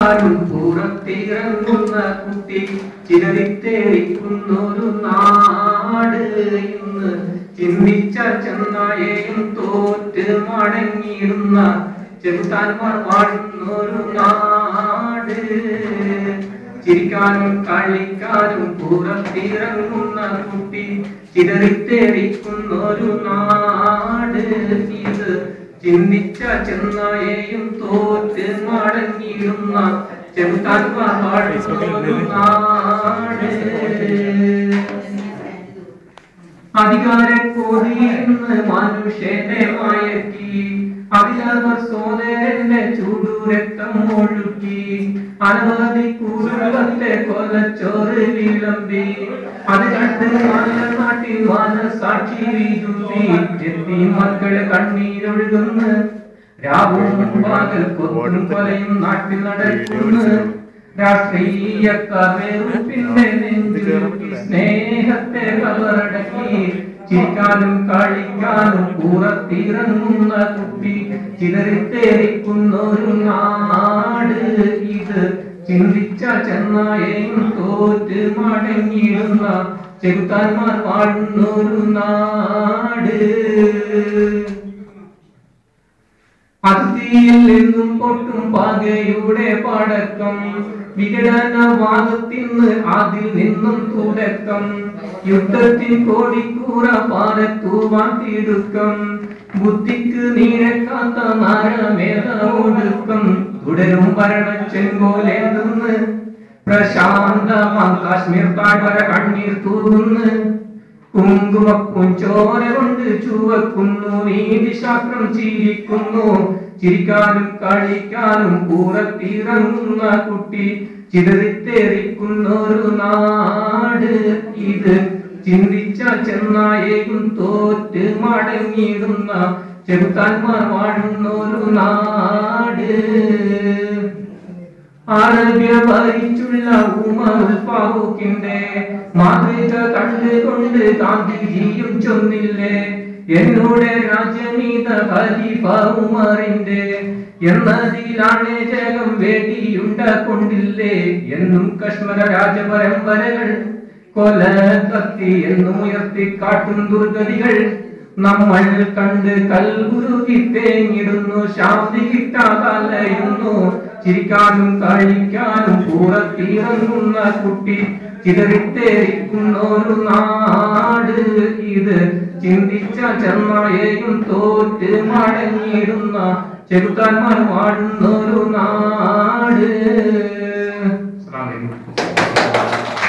ചിരിക്കാനും പുറത്തിറങ്ങുന്ന കുട്ടി ചിതറിത്തേറിക്കുന്നൊരു നാട് ഇന്ന് ചിന്തിച്ച ചെന്നായെയും തോറ്റ് മടങ്ങിയിരുന്ന ചെറുത്താൻമാർ വാഴുന്നൊരു നാട് ചിരിക്കാനും കളിക്കാനും പുറത്തിറങ്ങുന്ന കുട്ടി ചിതറിത്തേറിക്കുന്നൊരു നാട് ഇത് ചിന്തിച്ച ചെന്നായെയും തോറ്റ് മടങ്ങിയിരുന്ന ചെറുത്താൻമാർ വാഴുന്നൊരു നാട് അധികാര കോതിയെന്ന് മനുഷ്യനെ മയക്കി അതിലവർ സോദരന്റെ ചൂടു രക്തം ഒഴുക്കി അനവധി കുടുംബത്തെ കൊലച്ചോറ് വിളമ്പി അത് കണ്ട് നല്ല നാട്ടിൽ മനസാക്ഷി വിതുമ്പി എത്തി മക്കൾ കണ്ണീരൊഴുകുന്നു രാവും പകൽ കൊത്തും കൊലയും നാട്ടിൽ നടക്കുന്നു രാഷ്ട്രീയക്കാർ വെറുപ്പിന്റെ നെഞ്ചിലുക്കി സ്നേഹത്തെ കവറടക്കി ചിരിക്കാനും കളിക്കാനും പുറത്തിറങ്ങുന്ന കുട്ടി ചിതറിത്തേറിക്കുന്നൊരു നാട് ഇത് ചിന്തിച്ച ചെന്നായെയും തോറ്റ് മടങ്ങിയിടുന്ന ചെറുത്താന്മാർ വാഴുന്നൊരു നാട് അതിയിൽ നിന്നും പൊട്ടും പകയുടെ പടക്കം വിഘടനവാദത്തിന് അതിൽ നിന്നും തുടക്കം യുദ്ധത്തിൽ കോടിക്കൂറ പാരത്തൂവാൻ തിടുക്കം ബുദ്ധിക്ക് നീരക്കാത്ത നരമേധ ഒടുക്കം തുടരും ഭരണ ചെങ്കോലെ നിന്ന് പ്രശാന്തമാം കാശ്മീർ താഴ്വര കണ്ണീർ തൂകുന്നു കുങ്കുമപ്പുഞ്ചോര കൊണ്ട് ചുവക്കുന്നു നീതിശാസ്ത്രം ചിരിക്കുന്നു ചിരിക്കാനും കളിക്കാനും കൂറത്തിറങ്ങുന്ന കുട്ടി ചിതറിത്തേറിക്കുന്നൊരു നാട് ഇത് ചിന്തിച്ച ചെന്നായേക്കും തോറ്റ് മടങ്ങിയിടുന്ന ചെറുത്താന്മാർ വാഴുന്നൊരു നാട് അറബ്യ ഭരിച്ചുള്ള ഉമർ ഫാറൂഖിന്റെ മാതൃക കണ്ടുകൊണ്ട് ഗാന്ധിജിയും ചൊന്നില്ലേ എന്നോട് രാജനീത ഖലീഫ ഉമറിന്റെ എന്നതിലാണ് ജഗം വേദിയുണ്ട കൊണ്ടില്ലേ എന്നും കശ്മീര രാജപരമ്പരകൾ കൊല കത്തി എന്നും ഉയർത്തി കാട്ടും ദുർഗതികൾ നമ്മൾ കണ്ട് കൽഗുരുകി തേങ്ങിടുന്നു ശാന്തി കിട്ടാതലയുന്നു ചിരിക്കാനും കളിക്കാനും പുറത്തിറങ്ങുന്ന കുട്ടി ചിതറിത്തേരിക്കുന്നൊരു നാട് ഇത് ചിന്തിച്ച ചെന്നായെയും തോറ്റ് മടങ്ങിയിടുന്ന ചെറുത്താന്മാർ വാഴുന്നൊരു നാട് അസ്സലാമു അലൈക്കും